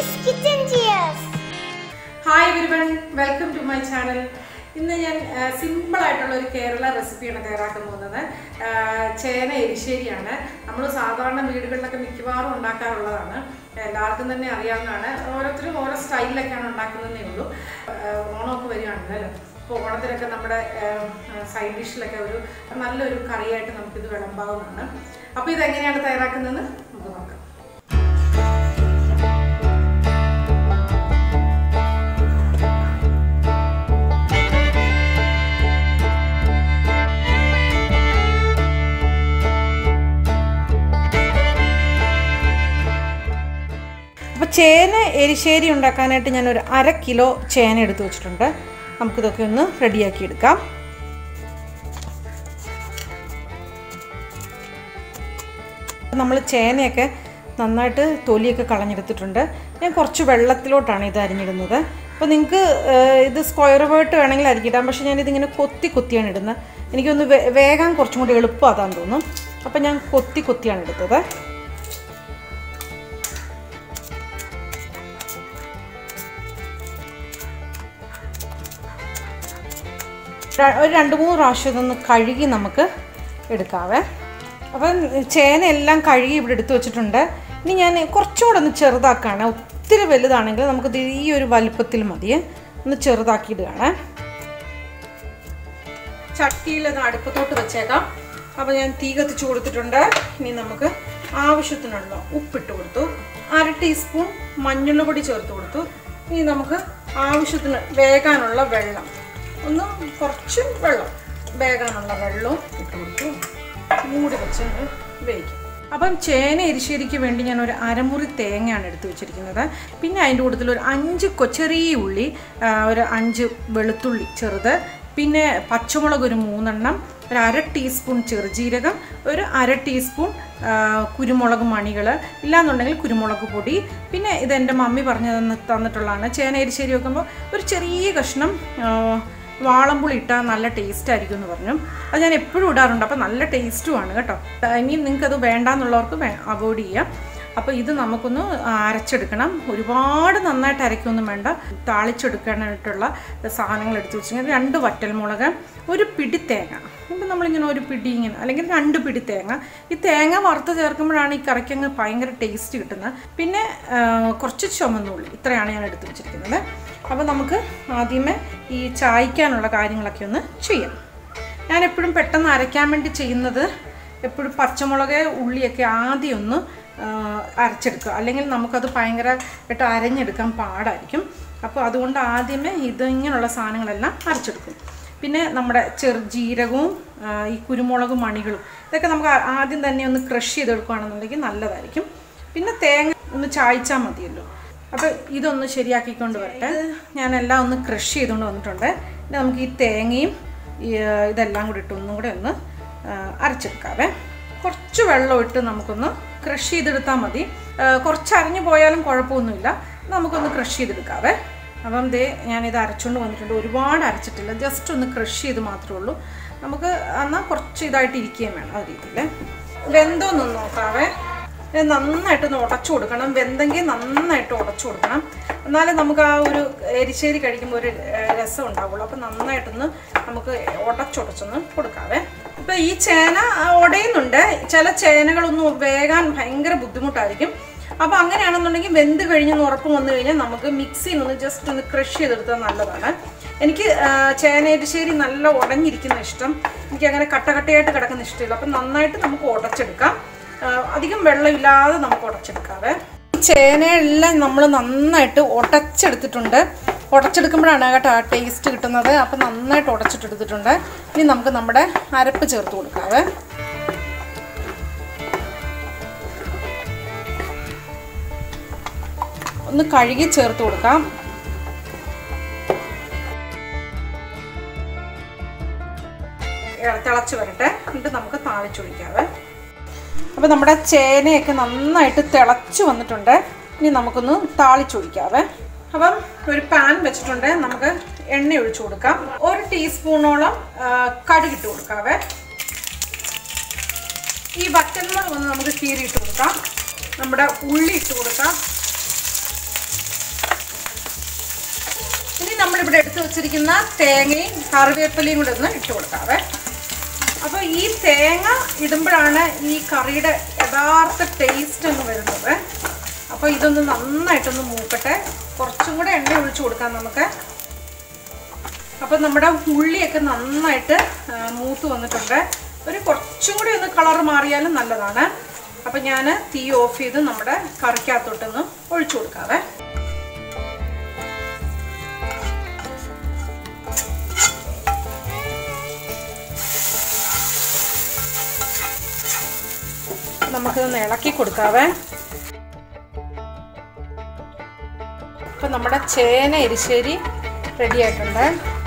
Amy's Kitchen Cheers. Hi everyone welcome to my channel ഇന്ന് ഞാൻ simple ആയിട്ടുള്ള ഒരു കേരള റെസിപ്പിയാണ് തയ്യാറാക്കാൻ പോകുന്നത് ആ, ചേന എരിശ്ശേരിയാണ് നമ്മൾ സാധാരണ വീടുകളിലൊക്കെ മിക്കവാറും ഉണ്ടാക്കാറുള്ളതാണ് എല്ലാവർക്കും തന്നെ അറിയാവുന്നതാണ് ഓരോരുത്തരും ഓരോ സ്റ്റൈലിലൊക്കെയാണ് ഉണ്ടാക്കുന്നതേ ഉള്ളൂ ആ, ഓണമൊക്കെ വരികയാണല്ലോ അല്ലേ അപ്പോൾ ഓണത്തിനൊക്കെ നമ്മുടെ സൈഡ് ഡിഷിലൊക്കെ ഒരു നല്ലൊരു കറിയായിട്ട് നമുക്കിത് വിളമ്പാവുന്നതാണ് അപ്പോൾ ഇതെങ്ങനെയാണ് തയ്യാറാക്കുന്നതെന്ന് നമുക്ക് നോക്കാം അപ്പോൾ ചേന എരിശ്ശേരി ഉണ്ടാക്കാനായിട്ട് ഞാൻ ഒരു അര കിലോ ചേന എടുത്ത് വെച്ചിട്ടുണ്ട് നമുക്കിതൊക്കെ ഒന്ന് റെഡിയാക്കി എടുക്കാം നമ്മൾ ചേനയൊക്കെ നന്നായിട്ട് തൊലിയൊക്കെ കളഞ്ഞെടുത്തിട്ടുണ്ട് ഞാൻ കുറച്ച് വെള്ളത്തിലോട്ടാണ് ഇത് അരിഞ്ഞിടുന്നത് അപ്പോൾ നിങ്ങൾക്ക് ഇത് സ്ക്വയർ വേർട്ട് വേണമെങ്കിൽ അരിക്കിടാം പക്ഷേ ഞാനിതിങ്ങനെ കൊത്തി കൊത്തിയാണ് ഇടുന്നത് എനിക്കൊന്ന് വേ- വേഗം കുറച്ചും കൂടി എളുപ്പം അതാന്ന് തോന്നും അപ്പോൾ ഞാൻ കൊത്തി കൊത്തിയാണ് എടുത്തത് ര- ഒരു രണ്ട് മൂന്ന് പ്രാവശ്യം ഇതൊന്ന് കഴുകി നമുക്ക് എടുക്കാവേ അപ്പം ചേന എല്ലാം കഴുകി ഇവിടെ എടുത്തു വെച്ചിട്ടുണ്ട് ഇനി ഞാൻ കുറച്ചുകൂടെ ഒന്ന് ചെറുതാക്കാണ് ഒത്തിരി വലുതാണെങ്കിൽ നമുക്കിത് ഈ ഒരു വലുപ്പത്തിൽ മതിയെ ഒന്ന് ചെറുതാക്കിയിടുകയാണ് ചട്ടിയിൽ അത് അടുപ്പത്തോട്ട് വെച്ചേക്കാം അപ്പോൾ ഞാൻ തീ കത്തിച്ച് കൊടുത്തിട്ടുണ്ട് ഇനി നമുക്ക് ആവശ്യത്തിനുള്ള ഉപ്പിട്ട് കൊടുത്തു അര ടീസ്പൂൺ മഞ്ഞൾപ്പൊടി ചേർത്ത് കൊടുത്തു ഇനി നമുക്ക് ആവശ്യത്തിന് വേകാനുള്ള വെള്ളം ഒന്ന് കുറച്ച് വെള്ളം വേകാനുള്ള വെള്ളവും ഇട്ട് കൊടുത്തു മൂടി വെച്ച് വേവിക്കും അപ്പം ചേന എരിശ്ശേരിക്ക് വേണ്ടി ഞാൻ ഒരു അരമുറി തേങ്ങയാണ് എടുത്തു വെച്ചിരിക്കുന്നത് പിന്നെ അതിൻ്റെ കൂട്ടത്തിൽ ഒരു അഞ്ച് കൊ ചെറിയ ഉള്ളി ആ, ഒരു അഞ്ച് വെളുത്തുള്ളി ചെറുത് പിന്നെ പച്ചമുളക് ഒരു മൂന്നെണ്ണം ഒരു അര ടീസ്പൂൺ ചെറുജീരകം ഒരു അര ടീസ്പൂൺ ആ, കുരുമുളക് മണികൾ ഇല്ലാന്നുണ്ടെങ്കിൽ കുരുമുളക് പൊടി പിന്നെ ഇത് എൻ്റെ മമ്മി പറഞ്ഞു തന്ന് തന്നിട്ടുള്ളതാണ് ചേന എരിശ്ശേരി വെക്കുമ്പോൾ ഒരു ചെറിയ കഷ്ണം ആ, വാളംപുളി ഇട്ടാൽ നല്ല ടേസ്റ്റ് ആയിരിക്കും എന്ന് പറഞ്ഞു അത് ഞാൻ എപ്പോഴും ഇടാറുണ്ട് അപ്പോൾ നല്ല ടേസ്റ്റുമാണ് കേട്ടോ ഇനിയും നിങ്ങൾക്കത് വേണ്ടാന്നുള്ളവർക്ക് അവോയ്ഡ് ചെയ്യാം അപ്പോൾ ഇത് നമുക്കൊന്ന് അരച്ചെടുക്കണം ഒരുപാട് നന്നായിട്ട് അരയ്ക്കൊന്നും വേണ്ട താളിച്ചെടുക്കാനായിട്ടുള്ള സാധനങ്ങൾ എടുത്ത് വെച്ചിട്ടുണ്ടെങ്കിൽ രണ്ട് വറ്റൽമുളക് ഒരു പിടി തേങ്ങ ഇപ്പം നമ്മളിങ്ങനെ ഒരു പിടി ഇങ്ങനെ അല്ലെങ്കിൽ രണ്ട് പിടി തേങ്ങ ഈ തേങ്ങ വറുത്ത് ചേർക്കുമ്പോഴാണ് ഈ കറിക്ക് അങ്ങ് ഭയങ്കര ടേസ്റ്റ് കിട്ടുന്നത് പിന്നെ ആ, കുറച്ച് ചുമന്നുള്ളി ഇത്രയാണ് ഞാൻ എടുത്ത് വെച്ചിരിക്കുന്നത് അപ്പോൾ നമുക്ക് ആദ്യമേ ഈ ചായക്കാനുള്ള കാര്യങ്ങളൊക്കെ ഒന്ന് ചെയ്യാം ഞാൻ എപ്പോഴും പെട്ടെന്ന് അരയ്ക്കാൻ വേണ്ടി ചെയ്യുന്നത് എപ്പോഴും പച്ചമുളക് ഉള്ളിയൊക്കെ ആദ്യം ഒന്ന് ആ, അരച്ചെടുക്കുക അല്ലെങ്കിൽ നമുക്കത് ഭയങ്കരമായിട്ട് അരഞ്ഞെടുക്കാൻ പാടായിരിക്കും അപ്പോൾ അതുകൊണ്ട് ആദ്യമേ ഇത് ഇങ്ങനെയുള്ള സാധനങ്ങളെല്ലാം അരച്ചെടുക്കും പിന്നെ നമ്മുടെ ചെറുജീരകവും ആ, ഈ കുരുമുളക് മണികളും ഇതൊക്കെ നമുക്ക് ആ- ആദ്യം തന്നെ ഒന്ന് ക്രഷ് ചെയ്തെടുക്കുകയാണെന്നുണ്ടെങ്കിൽ നല്ലതായിരിക്കും പിന്നെ തേങ്ങ ഒന്ന് ചായച്ചാൽ മതിയല്ലോ അപ്പോൾ ഇതൊന്ന് ശരിയാക്കിക്കൊണ്ട് വരട്ടെ ഞാനെല്ലാം ഒന്ന് ക്രഷ് ചെയ്തുകൊണ്ട് വന്നിട്ടുണ്ട് ഇനി നമുക്ക് ഈ തേങ്ങയും ഈ, ആ, ഇതെല്ലാം കൂടി ഇട്ട് ഒന്നും കൂടെ ഒന്ന് ആ, അരച്ചെടുക്കാവേ കുറച്ച് വെള്ളം ഇട്ട് നമുക്കൊന്ന് ക്രഷ് ചെയ്തെടുത്താൽ മതി ആ, കുറച്ച് അരഞ്ഞു പോയാലും കുഴപ്പമൊന്നുമില്ല നമുക്കൊന്ന് ക്രഷ് ചെയ്തെടുക്കാവേ അപ്പം ദേ ഞാനിത് അരച്ചുകൊണ്ട് വന്നിട്ടുണ്ട് ഒരുപാട് അരച്ചിട്ടില്ല ജസ്റ്റ് ഒന്ന് ക്രഷ് ചെയ്ത് മാത്രമേ ഉള്ളൂ നമുക്ക് എന്നാൽ കുറച്ച് ഇതായിട്ട് ഇരിക്കുകയും വേണം ആ രീതിയിൽ വെന്തോന്ന് നോക്കാവേ ഇത് നന്നായിട്ടൊന്ന് ഉടച്ചു കൊടുക്കണം വെന്തെങ്കിൽ നന്നായിട്ട് ഉടച്ചു കൊടുക്കണം എന്നാലേ നമുക്ക് ആ ഒരു എരിശ്ശേരി കഴിക്കുമ്പോൾ ഒരു ഏഹ്, രസം ഉണ്ടാവുള്ളൂ അപ്പം നന്നായിട്ടൊന്ന് നമുക്ക് ഉടച്ചുടച്ചൊന്ന് കൊടുക്കാവേ ഇപ്പം ഈ ചേന ആ, ഉടയുന്നുണ്ട് ചില ചേനകളൊന്നും വേകാൻ ഭയങ്കര ബുദ്ധിമുട്ടായിരിക്കും അപ്പോൾ അങ്ങനെയാണെന്നുണ്ടെങ്കിൽ വെന്ത് കഴിഞ്ഞെന്ന് ഉറപ്പ് വന്നു കഴിഞ്ഞാൽ നമുക്ക് മിക്സിയിൽ ഒന്ന് ജസ്റ്റ് ഒന്ന് ക്രഷ് ചെയ്തെടുത്താൽ നല്ലതാണ് എനിക്ക് ആ, ചേന എരിശ്ശേരി നല്ല ഉടഞ്ഞിരിക്കുന്ന ഇഷ്ടം എനിക്ക് അങ്ങനെ കട്ടകട്ടയായിട്ട് കിടക്കുന്ന ഇഷ്ടമില്ല അപ്പം നന്നായിട്ട് നമുക്ക് ഉടച്ചെടുക്കാം ആ, അധികം വെള്ളമില്ലാതെ നമുക്ക് ഉടച്ചെടുക്കാവേ ഈ ചേനയെല്ലാം നമ്മൾ നന്നായിട്ട് ഉടച്ചെടുത്തിട്ടുണ്ട് ഉടച്ചെടുക്കുമ്പോഴാണ് കേട്ടോ ആ ടേസ്റ്റ് കിട്ടുന്നത് അപ്പം നന്നായിട്ട് ഉടച്ചിട്ടെടുത്തിട്ടുണ്ട് ഇനി നമുക്ക് നമ്മുടെ അരപ്പ് ചേർത്ത് കൊടുക്കാവേ ഒന്ന് കഴുകി ചേർത്ത് കൊടുക്കാം തിളച്ച് വരട്ടെ എന്നിട്ട് നമുക്ക് താളിച്ചൊഴിക്കാവേ അപ്പോൾ നമ്മുടെ ചേനയൊക്കെ നന്നായിട്ട് തിളച്ച് വന്നിട്ടുണ്ട് ഇനി നമുക്കൊന്ന് താളിച്ചൊഴിക്കാവേ അപ്പം ഒരു പാൻ വെച്ചിട്ടുണ്ട് നമുക്ക് എണ്ണ ഒഴിച്ചു കൊടുക്കാം ഒരു ടീസ്പൂണോളം ആ, കടുകിട്ട് കൊടുക്കാവേ ഈ വറ്റൽമുളക് ഒന്ന് നമുക്ക് കീറിയിട്ട് കൊടുക്കാം നമ്മുടെ ഉള്ളി ഇട്ട് കൊടുക്കാം നമ്മളിവിടെ എടുത്തു വെച്ചിരിക്കുന്ന തേങ്ങയും കറിവേപ്പിലയും കൂടെ ഒന്ന് ഇട്ട് കൊടുക്കാവേ അപ്പോൾ ഈ തേങ്ങ ഇടുമ്പോഴാണ് ഈ കറിയുടെ യഥാർത്ഥ ടേസ്റ്റ് ഒന്ന് വരുന്നത് അപ്പോൾ ഇതൊന്ന് നന്നായിട്ടൊന്ന് മൂക്കട്ടെ കുറച്ചും കൂടെ എണ്ണ ഒഴിച്ചു കൊടുക്കാം നമുക്ക് അപ്പോൾ നമ്മുടെ ഉള്ളിയൊക്കെ നന്നായിട്ട് ആ, മൂത്ത് വന്നിട്ടുണ്ട് ഒരു കുറച്ചും കൂടി ഒന്ന് കളർ മാറിയാലും നല്ലതാണ് അപ്പം ഞാൻ തീ ഓഫ് ചെയ്ത് നമ്മുടെ കറിക്കകത്തോട്ടൊന്ന് ഒഴിച്ചു കൊടുക്കാവേ നമുക്കിതൊന്ന് ഇളക്കി കൊടുക്കാവേ അപ്പം നമ്മുടെ ചേന എരിശ്ശേരി റെഡി ആയിട്ടുണ്ട്